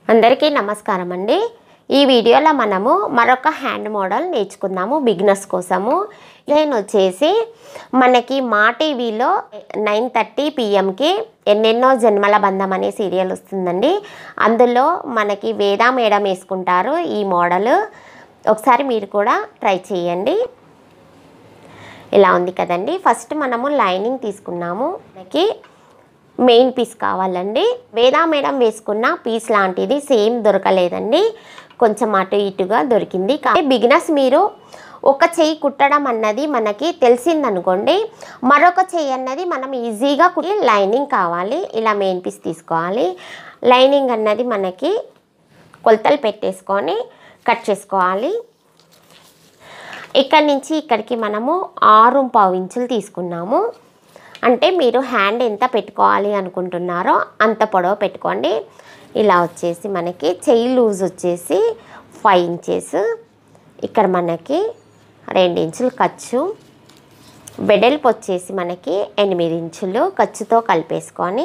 అందరికీ నమస్కారం అండి ఈ వీడియోలో మనము మరొక హ్యాండ్ మోడల్ నేర్చుకుందాము బిగినర్స్ కోసము నేను వచ్చేసి మనకి మా టీవీలో నైన్ థర్టీ పిఎంకి ఎన్నెన్నో జన్మల బంధం అనే సీరియల్ వస్తుందండి అందులో మనకి వేదా మేడం వేసుకుంటారు ఈ మోడల్ ఒకసారి మీరు కూడా ట్రై చేయండి ఇలా ఉంది కదండి ఫస్ట్ మనము లైనింగ్ తీసుకున్నాము మనకి మెయిన్ పీస్ కావాలండి వేదా మేడం వేసుకున్న పీస్ లాంటిది సేమ్ దొరకలేదండి కొంచెం అటు ఇటుగా దొరికింది కానీ బిగినర్స్ మీరు ఒక చెయ్యి కుట్టడం అన్నది మనకి తెలిసిందనుకోండి మరొక చెయ్యి అన్నది మనం ఈజీగా కుట్టి లైనింగ్ కావాలి ఇలా మెయిన్ పీస్ తీసుకోవాలి లైనింగ్ అన్నది మనకి కొలతలు పెట్టేసుకొని కట్ చేసుకోవాలి ఇక్కడి నుంచి ఇక్కడికి మనము ఆరు పావు ఇంచులు తీసుకున్నాము అంటే మీరు హ్యాండ్ ఎంత పెట్టుకోవాలి అనుకుంటున్నారో అంత పొడవు పెట్టుకోండి ఇలా వచ్చేసి మనకి చెయ్యి లూజ్ వచ్చేసి ఫైవ్ ఇంచెస్ ఇక్కడ మనకి రెండు ఇంచులు ఖర్చు వెడల్పు వచ్చేసి మనకి ఎనిమిది ఇంచులు ఖర్చుతో కలిపేసుకొని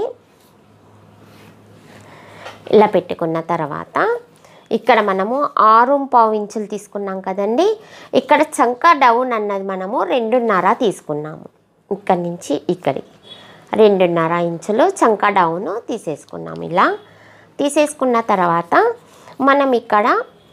ఇలా పెట్టుకున్న తర్వాత ఇక్కడ మనము ఆరు పావు ఇంచులు తీసుకున్నాం కదండి ఇక్కడ చంక డౌన్ అన్నది మనము రెండున్నర తీసుకున్నాము ఇక్కడి నుంచి ఇక్కడికి రెండున్నర ఇంచులు చంక డౌన్ తీసేసుకున్నాం ఇలా తీసేసుకున్న తర్వాత మనం ఇక్కడ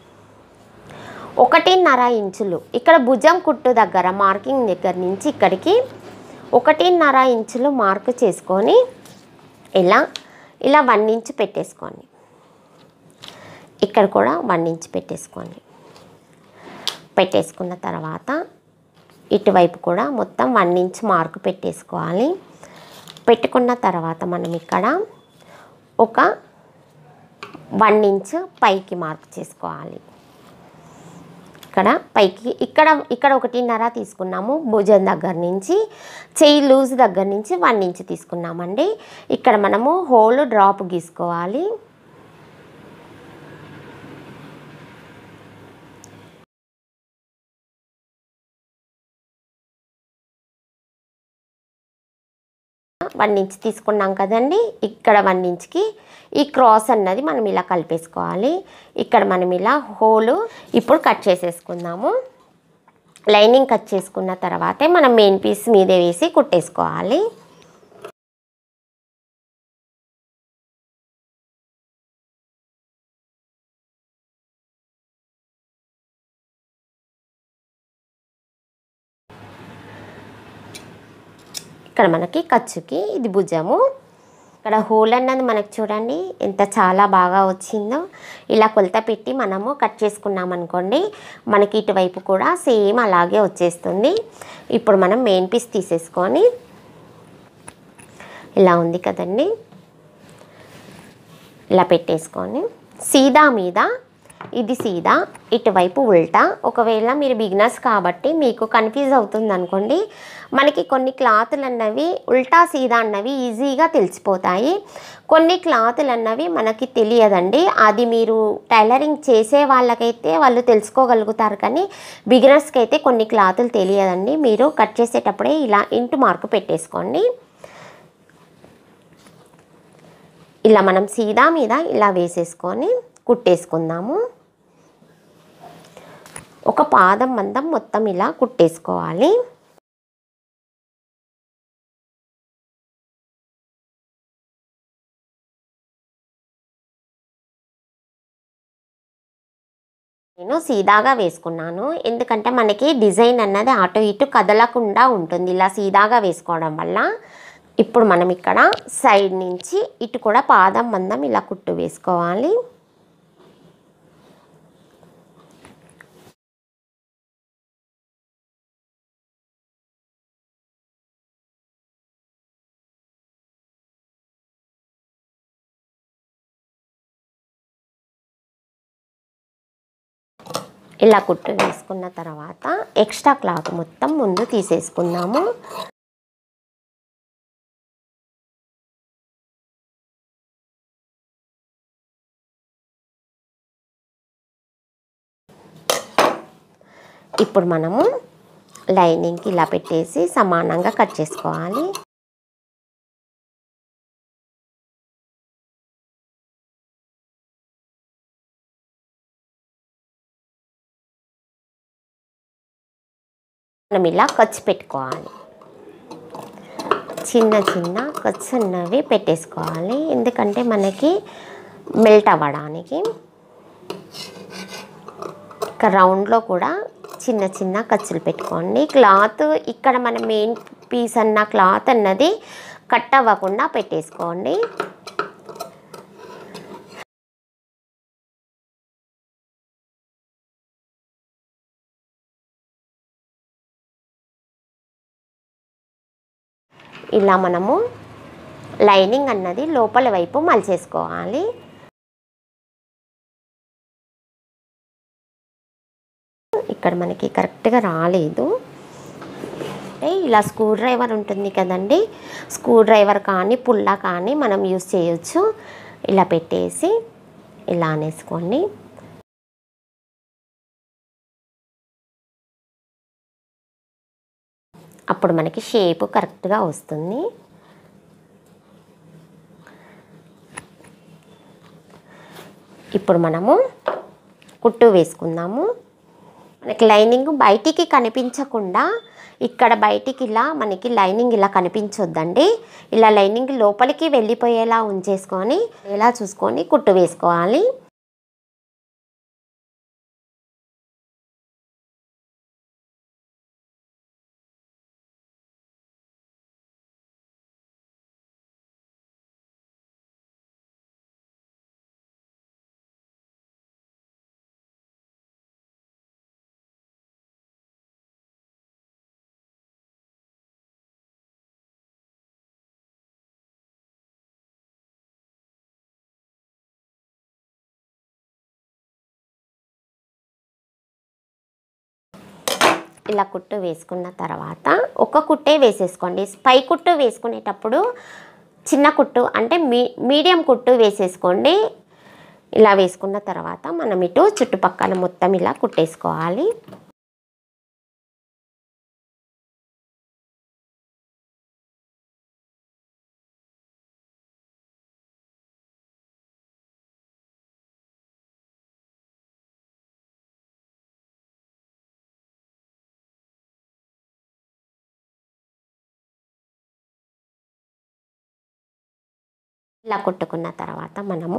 ఒకటిన్నర ఇంచులు ఇక్కడ భుజం కుట్టు దగ్గర మార్కింగ్ దగ్గర నుంచి ఇక్కడికి ఒకటిన్నర ఇంచులు మార్క్ చేసుకొని ఇలా ఇలా వన్ ఇంచ్ పెట్టేసుకోండి ఇక్కడ కూడా వన్ ఇంచ్ పెట్టేసుకోండి పెట్టేసుకున్న తర్వాత ఇటువైపు కూడా మొత్తం వన్ ఇంచ్ మార్క్ పెట్టేసుకోవాలి పెట్టుకున్న తర్వాత మనం ఇక్కడ ఒక వన్ ఇంచ్ పైకి మార్క్ చేసుకోవాలి ఇక్కడ పైకి ఇక్కడ ఇక్కడ ఒకటిన్నర తీసుకున్నాము భుజం దగ్గర నుంచి చెయ్యి లూజ్ దగ్గర నుంచి వన్ ఇంచ్ తీసుకున్నామండి ఇక్కడ మనము హోల్ డ్రాప్ గీసుకోవాలి వన్ ఇంచ్ తీసుకున్నాం కదండి ఇక్కడ వన్ ఇంచ్కి ఈ క్రాస్ అన్నది మనం ఇలా కలిపేసుకోవాలి ఇక్కడ మనం ఇలా హోలు ఇప్పుడు కట్ చేసేసుకుందాము లైనింగ్ కట్ చేసుకున్న తర్వాతే మనం మెయిన్ పీస్ మీదే వేసి కుట్టేసుకోవాలి ఇక్కడ మనకి ఖర్చుకి ఇది భుజము ఇక్కడ హోల్ అన్నది మనకు చూడండి ఎంత చాలా బాగా వచ్చిందో ఇలా కొలత పెట్టి మనము కట్ చేసుకున్నాం అనుకోండి మనకి ఇటువైపు కూడా సేమ్ అలాగే వచ్చేస్తుంది ఇప్పుడు మనం మెయిన్ పీస్ తీసేసుకొని ఇలా ఉంది కదండి ఇలా పెట్టేసుకొని సీదా మీద ఇది సీదా ఇటువైపు ఉల్టా ఒకవేళ మీరు బిగినర్స్ కాబట్టి మీకు కన్ఫ్యూజ్ అవుతుంది అనుకోండి మనకి కొన్ని క్లాతులు అన్నవి ఉల్టా సీదా అన్నవి ఈజీగా తెలిసిపోతాయి కొన్ని క్లాతులు అన్నవి మనకి తెలియదండి అది మీరు టైలరింగ్ చేసే వాళ్ళకైతే వాళ్ళు తెలుసుకోగలుగుతారు కానీ బిగినర్స్కి అయితే కొన్ని క్లాతులు తెలియదండి మీరు కట్ చేసేటప్పుడే ఇలా ఇంటు మార్కు పెట్టేసుకోండి ఇలా మనం సీదా మీద ఇలా వేసేసుకొని కుట్టేసుకుందాము ఒక పాదం మందం మొత్తం ఇలా కుట్టేసుకోవాలి నేను సీదాగా వేసుకున్నాను ఎందుకంటే మనకి డిజైన్ అన్నది అటు ఇటు కదలకుండా ఉంటుంది ఇలా సీదాగా వేసుకోవడం వల్ల ఇప్పుడు మనం ఇక్కడ సైడ్ నుంచి ఇటు కూడా పాదం మందం ఇలా కుట్టు వేసుకోవాలి ఇలా కుట్టు వేసుకున్న తర్వాత ఎక్స్ట్రా క్లాత్ మొత్తం ముందు తీసేసుకుందాము ఇప్పుడు మనము లైనింగ్కి ఇలా పెట్టేసి సమానంగా కట్ చేసుకోవాలి మనం ఇలా ఖర్చు పెట్టుకోవాలి చిన్న చిన్న ఖర్చు ఉన్నవి పెట్టేసుకోవాలి ఎందుకంటే మనకి మెల్ట్ అవ్వడానికి ఇక రౌండ్లో కూడా చిన్న చిన్న ఖర్చులు పెట్టుకోండి క్లాత్ ఇక్కడ మన మెయిన్ పీస్ అన్న క్లాత్ అన్నది కట్ అవ్వకుండా పెట్టేసుకోండి ఇలా మనము లైనింగ్ అన్నది లోపల వైపు మలిచేసుకోవాలి ఇక్కడ మనకి కరెక్ట్గా రాలేదు అంటే ఇలా స్క్రూ డ్రైవర్ ఉంటుంది కదండి స్క్రూ డ్రైవర్ కానీ పుల్ల కానీ మనం యూస్ చేయొచ్చు ఇలా పెట్టేసి ఇలా అనేసుకోండి అప్పుడు మనకి షేప్ కరెక్ట్గా వస్తుంది ఇప్పుడు మనము కుట్టు వేసుకుందాము మనకి లైనింగ్ బయటికి కనిపించకుండా ఇక్కడ బయటికి ఇలా మనకి లైనింగ్ ఇలా కనిపించొద్దండి ఇలా లైనింగ్ లోపలికి వెళ్ళిపోయేలా ఉంచేసుకొని ఇలా చూసుకొని కుట్టు వేసుకోవాలి ఇలా కుట్టు వేసుకున్న తర్వాత ఒక కుట్టే వేసేసుకోండి పై కుట్టు వేసుకునేటప్పుడు చిన్న కుట్టు అంటే మీ మీడియం కుట్టు వేసేసుకోండి ఇలా వేసుకున్న తర్వాత మనం ఇటు చుట్టుపక్కల మొత్తం ఇలా కుట్టేసుకోవాలి ఇలా కుట్టుకున్న తర్వాత మనము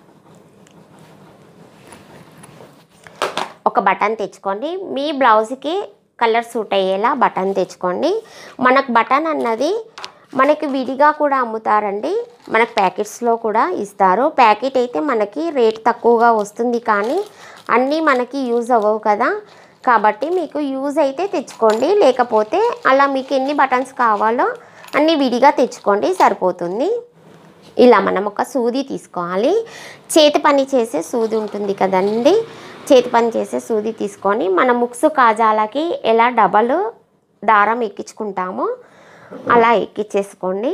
ఒక బటన్ తెచ్చుకోండి మీ బ్లౌజ్కి కలర్ సూట్ అయ్యేలా బటన్ తెచ్చుకోండి మనకు బటన్ అన్నది మనకి విడిగా కూడా అమ్ముతారండి మనకు ప్యాకెట్స్లో కూడా ఇస్తారు ప్యాకెట్ అయితే మనకి రేట్ తక్కువగా వస్తుంది కానీ అన్నీ మనకి యూజ్ అవ్వవు కదా కాబట్టి మీకు యూజ్ అయితే తెచ్చుకోండి లేకపోతే అలా మీకు ఎన్ని బటన్స్ కావాలో అన్నీ విడిగా తెచ్చుకోండి సరిపోతుంది ఇలా మనం ఒక సూది తీసుకోవాలి చేతి పని చేసే సూది ఉంటుంది కదండి చేతి పని చేసే సూది తీసుకొని మన ముక్సు కాజాలకి ఎలా డబల్ దారం ఎక్కించుకుంటామో అలా ఎక్కించేసుకోండి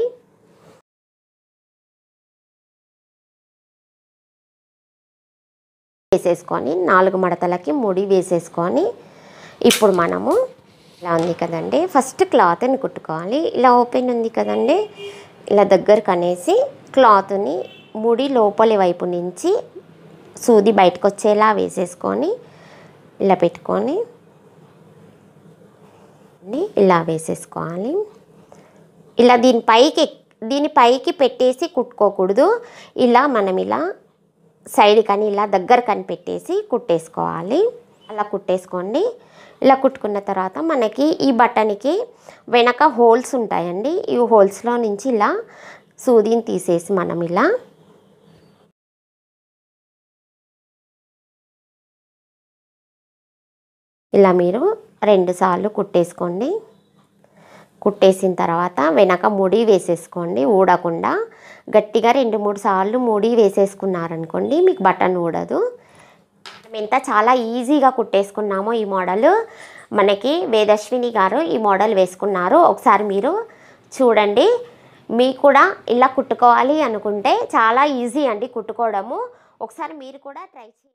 వేసేసుకొని నాలుగు మడతలకి ముడి వేసేసుకొని ఇప్పుడు మనము ఇలా ఉంది కదండి ఫస్ట్ క్లాత్ని కుట్టుకోవాలి ఇలా ఓపెన్ ఉంది కదండి ఇలా దగ్గరకు అనేసి క్లాత్ని ముడి లోపలి వైపు నుంచి సూది బయటకు వచ్చేలా వేసేసుకొని ఇలా పెట్టుకొని ఇలా వేసేసుకోవాలి ఇలా దీని పైకి దీని పైకి పెట్టేసి కుట్టుకోకూడదు ఇలా మనం ఇలా సైడ్ కానీ ఇలా దగ్గర కని పెట్టేసి కుట్టేసుకోవాలి అలా కుట్టేసుకోండి ఇలా కుట్టుకున్న తర్వాత మనకి ఈ బట్టనికి వెనక హోల్స్ ఉంటాయండి ఈ హోల్స్లో నుంచి ఇలా సూదిని తీసేసి మనం ఇలా ఇలా మీరు రెండు సార్లు కుట్టేసుకోండి కుట్టేసిన తర్వాత వెనక ముడి వేసేసుకోండి ఊడకుండా గట్టిగా రెండు మూడు సార్లు ముడి వేసేసుకున్నారనుకోండి మీకు బటన్ ఊడదు మనం ఎంత చాలా ఈజీగా కుట్టేసుకున్నామో ఈ మోడల్ మనకి వేదశ్విని గారు ఈ మోడల్ వేసుకున్నారు ఒకసారి మీరు చూడండి మీకు కూడా ఇలా కుట్టుకోవాలి అనుకుంటే చాలా ఈజీ అండి కుట్టుకోవడము ఒకసారి మీరు కూడా ట్రై చేయండి